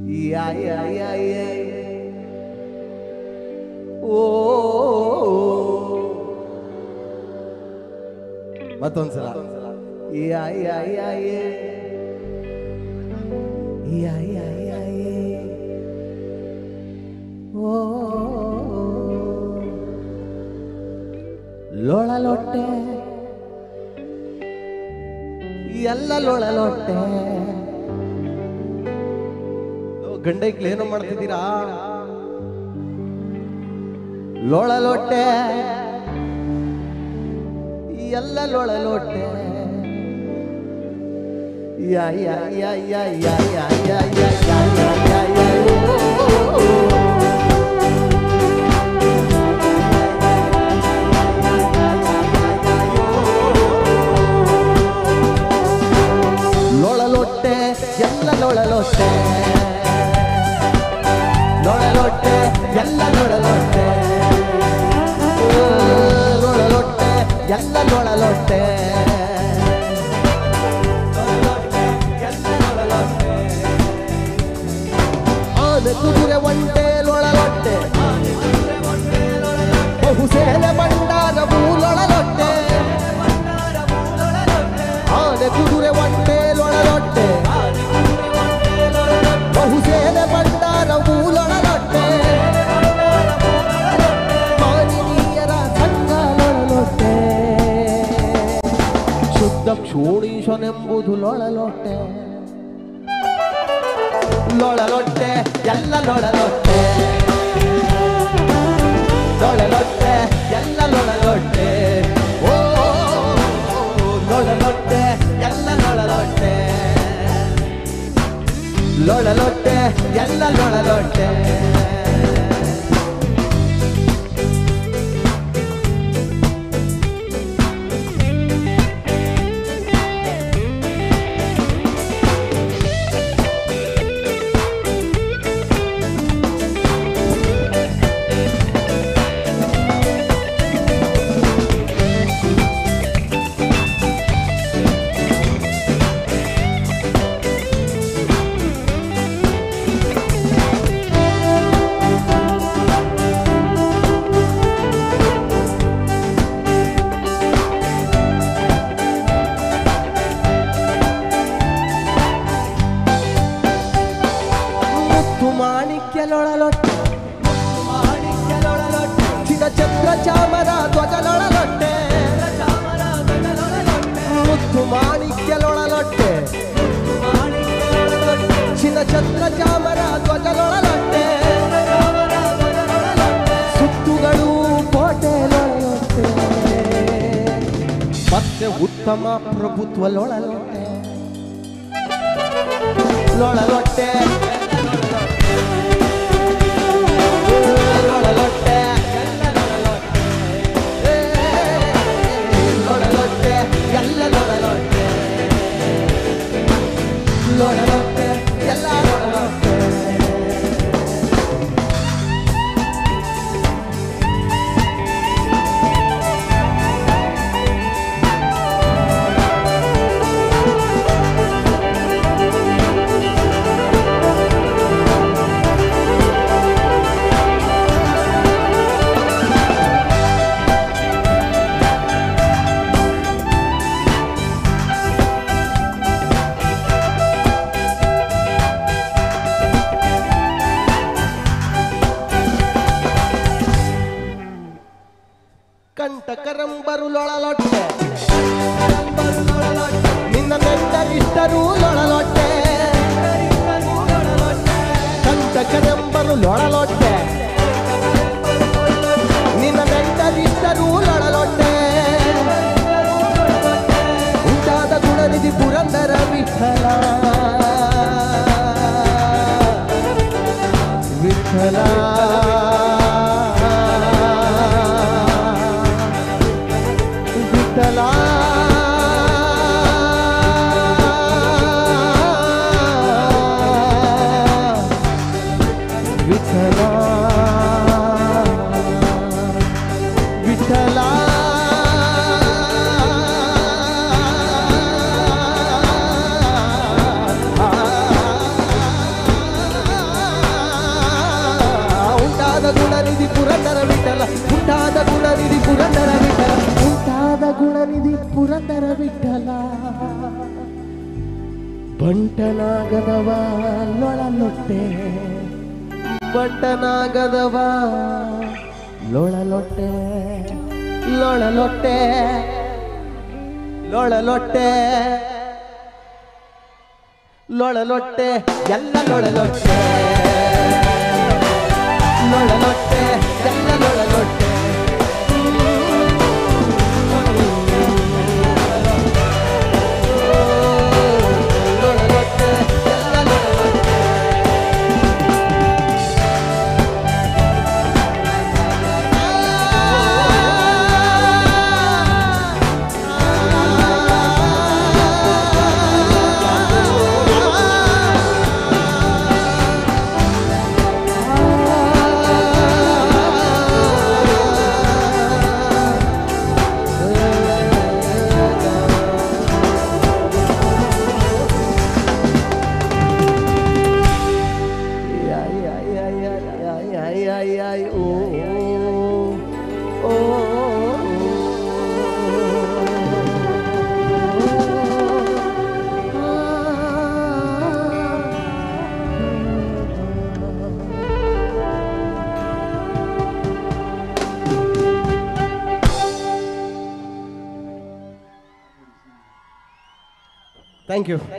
ಯಾ ಯಾ ಯಾ ಯಾ ಓ ಮತ್ತೊಂದ್ಸಲ ಯಾ ಯಾ ಯಾ ಯಾ ಯಾ ಯಾ ಯಾ ಯಾ ಓ ಲೊಳಲೊಟ್ಟೆ ಎಲ್ಲ ಲೊಳಲೊಟ್ಟೆ ಗಂಡೈಕ್ಳು ಏನೋ ಮಾಡ್ತಿದ್ದೀರಾ ಲೊಳಲೊಟ್ಟೆ ಎಲ್ಲ ಲೊಳಲೊಟ್ಟೆ ಯಾ ಯಾ ಯಾ ಯಾ ಯಾ ಯಾ ಯಾ ಯಾ ಯಾ ಯಾ ಯಾ ಯಾ ಓ. ಲೊಳಲೊಟ್ಟೆ ಎಲ್ಲ ಲೊಳಲೊಟ್ಟೆ ಲೊಳಲೊಟ್ಟೆ ಎಲ್ಲ ಲೊಳಲೊಟ್ಟೆ ಓ, ಲೊಳಲೊಟ್ಟೆ ಎಲ್ಲ ಲೊಳಲೊಟ್ಟೆ ಆನೆ ಕುದುರೆ ಒಂಟೆ ಲೊಳಲೊಟ್ಟೆ ಬಹುಸೇನೆ ಬಂಡಾರವು ಲೊಳಲೊಟ್ಟೆ ಆನೆ ಕುದುರೆ ಒಂಟೆ ಲೊಳಲೊಟ್ಟೆ ಬಹುಸೇನೆ ಬಂಡಾರವು ಲೊಳಲೊಟ್ಟೆ ಮಾನಿನೀಯರ ಸಂಘ ಲೊಳಲೊಟ್ಟೆ ಶುದ್ಧ ಕ್ಷೋಣೀಶನೆಂಬುದು ಲೊಳಲೊಟ್ಟೆ ಲೊಳಲೊಟ್ಟೆ ಎಲ್ಲ ಲೊಳಲೊಟ್ಟೆ ಲೊಳಲೊಟ್ಟೆ ಎಲ್ಲ ಲೊಳಲೊಟ್ಟೆ ಓ ಲೊಳಲೊಟ್ಟೆ ಎಲ್ಲ ಲೊಳಲೊಟ್ಟೆ ಲೊಳಲೊಟ್ಟೆ ಎಲ್ಲ ಲೊಳಲೊಟ್ಟೆ ಮುತ್ತು ಮಾಣಿಕ್ಯ ಲೊಳಲೊಟ್ಟೆ ಚಿರ ಚಂದ್ರ ಚಾಮರ ಧ್ವಜ ಲೊಳಲೊಟ್ಟೆ ಮುತ್ತು ಮಾಣಿಕ್ಯ ಲೊಳಲೊಟ್ಟೆ ಚಿರ ಚಂದ್ರ ಚಾಮರ ಧ್ವಜ ಲೊಳಲೊಟ್ಟೆ ಸುತ್ತುಗಳು ಕೋಟೆ ಲೊಳಲೊಟ್ಟೆ ಮತ್ತೆ ಉತ್ತಮ ಪ್ರಭುತ್ವ ಲೊಳಲೊಟ್ಟೆ ಲೊಳಲೊಟ್ಟೆ ಲೊಳಲೊಟ್ಟೆ ಏ, ಲೊಳಲೊಟ್ಟೆ ಎಲ್ಲ ಲೊಳಲೊಟ್ಟೆ ಲೊಳಲೊಟ್ಟೆ ಎಲ್ಲ ಲೊಳಲೊಟ್ಟೆ ಕಂಟಕರಂಬರು ಲೊಳಲೊಟ್ಟೆ ನಿನ್ನ ನೆಂಟರಿಷ್ಟರು ಲೊಳಲೊಟ್ಟೆ ಕಂಟಕರೆಂಬರು ಲೊಳಲೊಟ್ಟೆ ನಿನ್ನ ನೆಂಟರಿಷ್ಟರು ಲೊಳಲೊಟ್ಟೆ ಉಂಟಾದ ಗುಣನಿಧಿ ಪುರಂದರ ವಿಠಲ ವಿಠಲ ವಿಠಲ ವಿಠಲ ವಿಠಲ ಗುಣನಿಧಿ ಪುರಂದರ ವಿಠಲ ಉಂಟಾದ ಗುಣನಿಧಿ ಪುರಂದರ ವಿಠಲ ಉಂಟಾದ ಗುಣನಿಧಿ ಪುರಂದರ ವಿಠಲ ಬಂಟನಾಗದವ ಲೊಳಲೊಟ್ಟೆ ಬಂಟನಾಗದವ ಲೊಳಲೊಟ್ಟೆ ಲೊಳಲೊಟ್ಟೆ ಲೊಳಲೊಟ್ಟೆ ಲೊಳಲೊಟ್ಟೆ ಎಲ್ಲ ಲೊಳಲೊಟ್ಟೆ ಲೊಳಲೊಟ್ಟೆ ಎಲ್ಲ ಲೊಳಲೊಟ್ಟೆ ಲೊಳಲೊಟ್ಟೆ ಎಲ್ಲ ಲೊಳಲೊಟ್ಟೆ ಥ್ಯಾಂಕ್ ಯು